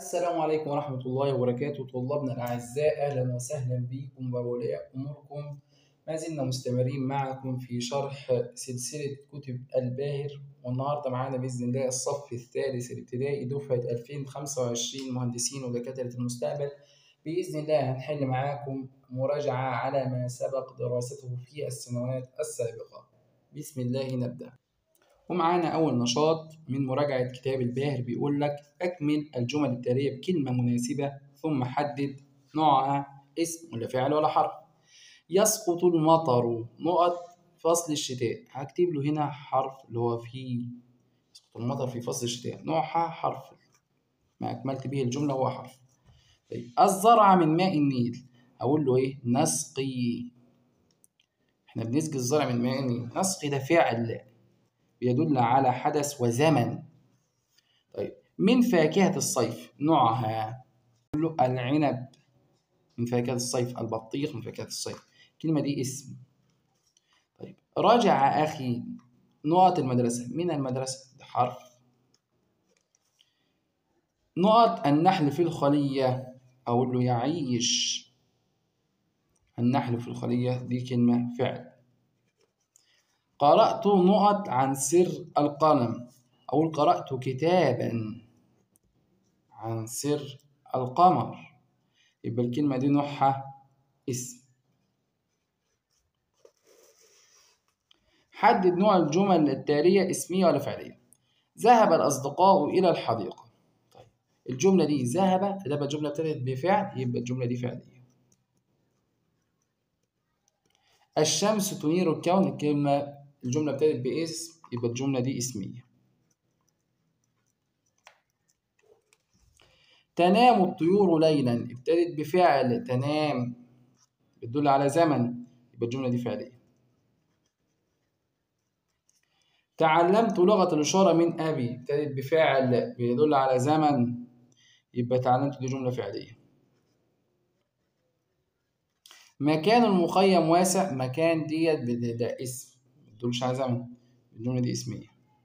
السلام عليكم ورحمة الله وبركاته طلابنا الأعزاء أهلا وسهلا بكم وأولياء أموركم ما زلنا مستمرين معكم في شرح سلسلة كتب الباهر والنهاردة معانا بإذن الله الصف الثالث الابتدائي دفعة 2025 مهندسين ودكاترة المستقبل بإذن الله هنحل معاكم مراجعة على ما سبق دراسته في السنوات السابقة بسم الله نبدأ ومعانا أول نشاط من مراجعة كتاب الباهر بيقول لك أكمل الجمل التالية بكلمة مناسبة ثم حدد نوعها اسم ولا فعل ولا حرف يسقط المطر نقط فصل الشتاء هكتب له هنا حرف اللي هو في يسقط المطر في فصل الشتاء نوعها حرف ما أكملت به الجملة هو حرف طيب الزرع من ماء النيل أقول له إيه نسقي إحنا بنسقي الزرع من ماء النيل نسقي ده فعل بيدل على حدث وزمن طيب من فاكهة الصيف نوعها له العنب من فاكهة الصيف البطيخ من فاكهة الصيف الكلمة دي اسم طيب راجع أخي نقط المدرسة من المدرسة ده حرف نقط النحل في الخلية أقول له يعيش النحل في الخلية دي كلمة فعل قرأت نقط عن سر القلم أقول قرأت كتابا عن سر القمر يبقى الكلمة دي نوعها اسم حدد نوع الجمل التالية اسمية ولا فعلية ذهب الأصدقاء إلى الحديقة طيب الجملة دي ذهب ده الجملة ابتدت بفعل يبقى الجملة دي فعلية الشمس تنير الكون الكلمة الجملة ابتدت باسم يبقى الجملة دي اسمية تنام الطيور ليلا ابتدت بفعل تنام بتدل على زمن يبقى الجملة دي فعلية تعلمت لغة الإشارة من أبي ابتدت بفعل بيدل على زمن يبقى تعلمت دي جملة فعلية مكان المخيم واسع مكان ديت ده اسم متدلش على زمن الجملة دي اسمية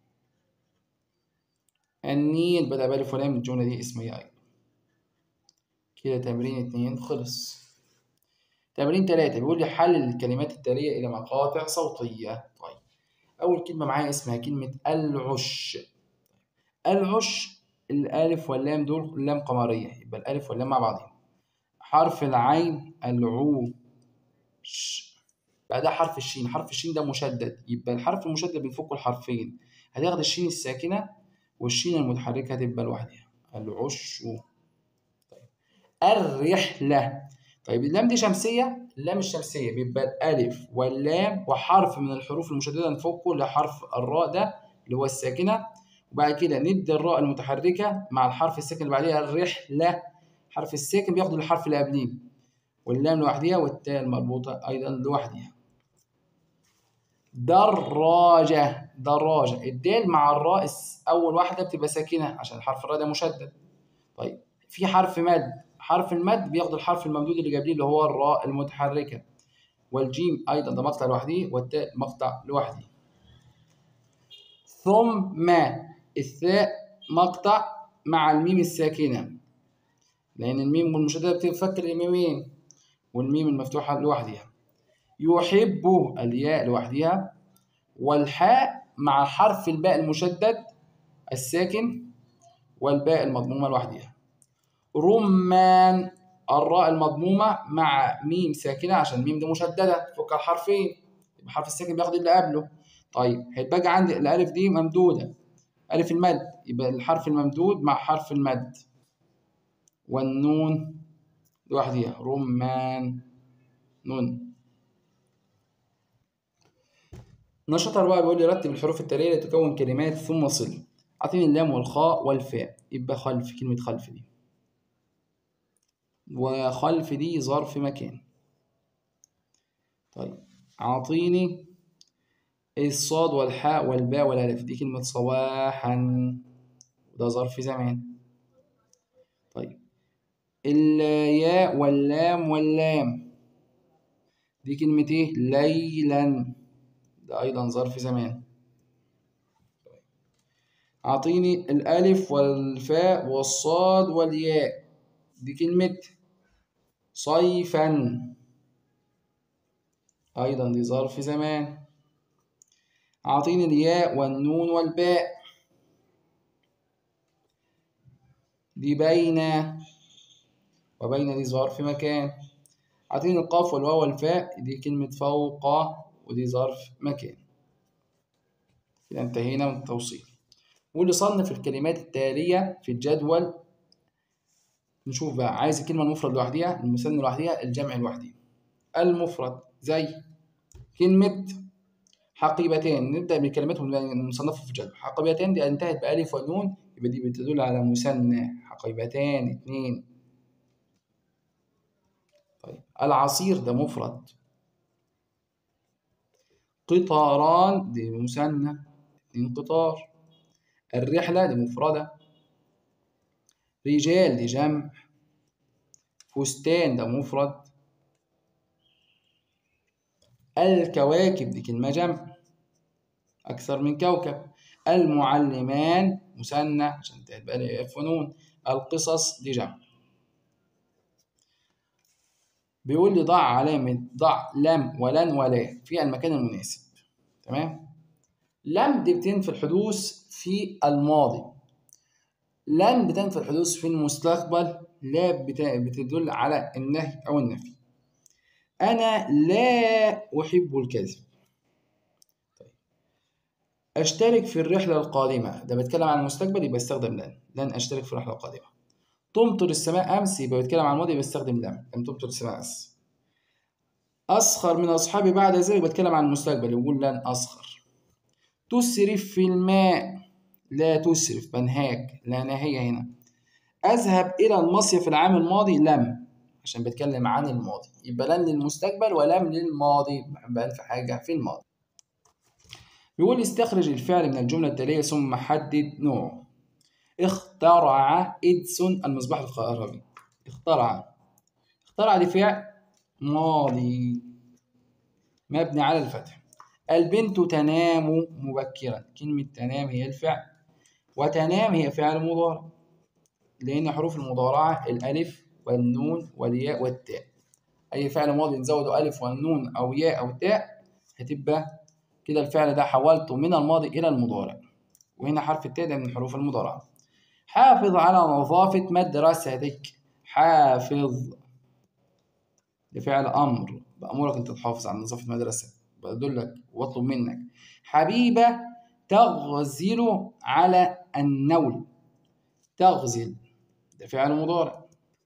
النيل بدأ بألف ولام الجملة دي اسمية أيضا كده تمرين اتنين خلص تمرين تلاتة بيقول لي حلل الكلمات التالية إلى مقاطع صوتية طيب أول كلمة معايا اسمها كلمة العش العش الألف واللام دول لام قمرية يبقى الألف واللام مع بعضهم حرف العين العو ش بعدها حرف الشين حرف الشين ده مشدد يبقى الحرف المشدد بنفكه الحرفين هتاخد الشين الساكنة والشين المتحركة هتبقى لوحدها العش طيب الرحلة طيب اللام دي شمسية اللام الشمسية بيبقى الألف واللام وحرف من الحروف المشددة نفكه لحرف الراء ده اللي هو الساكنة وبعد كده ندي الراء المتحركة مع الحرف الساكن اللي بعديها الرحلة حرف الساكن بياخد الحرف اللي قبليه واللام لوحدها والتاء المربوطة أيضا لوحدها دراجة دراجة الدال مع الراء أول واحدة بتبقى ساكنة عشان الحرف الراء ده مشدد طيب في حرف مد حرف المد بياخد الحرف الممدود اللي قبليه اللي هو الراء المتحركة والجيم أيضا ده مقطع لوحده والتاء مقطع لوحده ثم الثاء مقطع مع الميم الساكنة لأن الميم والمشددة بتفكر الميمين والميم المفتوحة لوحدها يحب الياء لوحدها والحاء مع حرف الباء المشدد الساكن والباء المضمومة لوحدها رمان الراء المضمومة مع ميم ساكنة عشان الميم دي مشددة فك الحرفين يبقى الحرف الساكن بياخد اللي قبله طيب هيتبقى عندي الألف دي ممدودة ألف المد يبقى الحرف الممدود مع حرف المد والنون لوحدها رمان نون نشاط أربعة بيقول لي رتب الحروف التالية لتكون كلمات ثم صل أعطيني اللام والخاء والفاء يبقى خلف كلمة خلف دي وخلف دي ظرف مكان طيب أعطيني الصاد والحاء والباء والألف دي كلمة صباحا وده ظرف زمان طيب الياء واللام واللام دي كلمة ايه ليلا ده أيضا ظرف زمان أعطيني الألف والفاء والصاد والياء دي كلمة صيفا أيضا دي ظرف زمان أعطيني الياء والنون والباء دي بين وبين دي ظرف مكان أعطيني القاف والواو والفاء دي كلمة فوق ودي ظرف مكان كده انتهينا من التوصيل واللي صنف الكلمات التالية في الجدول نشوف بقى عايز الكلمة المفرد لوحديها المثنى لوحديها الجمع لوحديها المفرد زي كلمة حقيبتين نبدأ بالكلمات المصنفة في الجدول حقيبتين دي انتهت بألف ونون يبقى دي بتدل على مثنى حقيبتان اتنين طيب العصير ده مفرد قطاران دي مثنى اتنين قطار الرحلة دي مفردة رجال دي جمع فستان ده مفرد الكواكب دي كلمة جمع أكثر من كوكب المعلمان مثنى عشان تبقى لي فنون القصص دي جمع بيقول لي ضع علامة ضع لم ولن ولا في المكان المناسب تمام لم دي بتنفي الحدوث في الماضي لن بتنفي الحدوث في المستقبل لا بتدل على النهي أو النفي أنا لا أحب الكذب طيب. أشترك في الرحلة القادمة ده بتكلم عن المستقبل يبقى استخدم لن لن أشترك في الرحلة القادمة تمطر السماء أمس يبقى بتكلم عن الماضي بستخدم لم لم تمطر السماء أمس أسخر من أصحابي بعد ذلك بتكلم عن المستقبل يقول لن أسخر تسرف في الماء لا تسرف بنهاك لا نهاية هنا أذهب إلى المصيف العام الماضي لم عشان بتكلم عن الماضي يبقى لن للمستقبل ولم للماضي بحب في حاجة في الماضي بيقول استخرج الفعل من الجملة التالية ثم حدد نوعه اخترع إدسون المصباح الكهربي اخترع اخترع دي فعل ماضي مبني على الفتح البنت تنام مبكرا كلمة تنام هي الفعل وتنام هي فعل مضارع لأن حروف المضارعة الألف والنون والياء والتاء أي فعل ماضي نزوده ألف والنون أو ياء أو تاء هتبقى كده الفعل ده حولته من الماضي إلى المضارع وهنا حرف التاء ده من حروف المضارعة حافظ على نظافة مدرستك حافظ لفعل أمر بأمرك أنت تحافظ على نظافة مدرستك بدلك واطلب منك حبيبة تغزل على النول تغزل ده فعل مضارع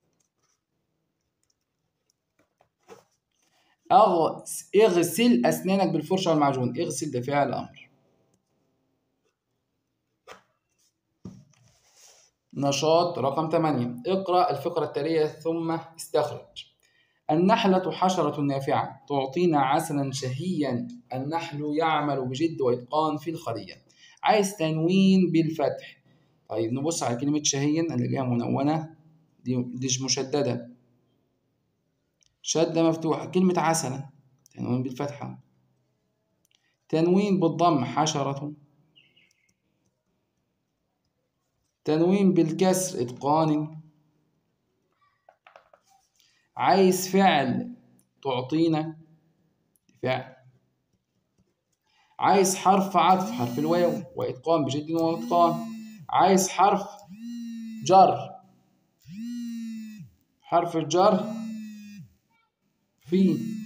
اغسل أسنانك بالفرشة والمعجون اغسل ده فعل أمر نشاط رقم 8 اقرأ الفقرة التالية ثم استخرج النحلة حشرة نافعة تعطينا عسلا شهيا النحل يعمل بجد وإتقان في الخلية عايز تنوين بالفتح طيب نبص على كلمة شهيا اللي جاية منونة دي مش مشددة شدة مفتوحة كلمة عسلا تنوين بالفتحة تنوين بالضم حشرة تنوين بالكسر إتقان عايز فعل تعطينا فعل عايز حرف عطف حرف الواو وإتقان بجد وإتقان عايز حرف جر حرف الجر في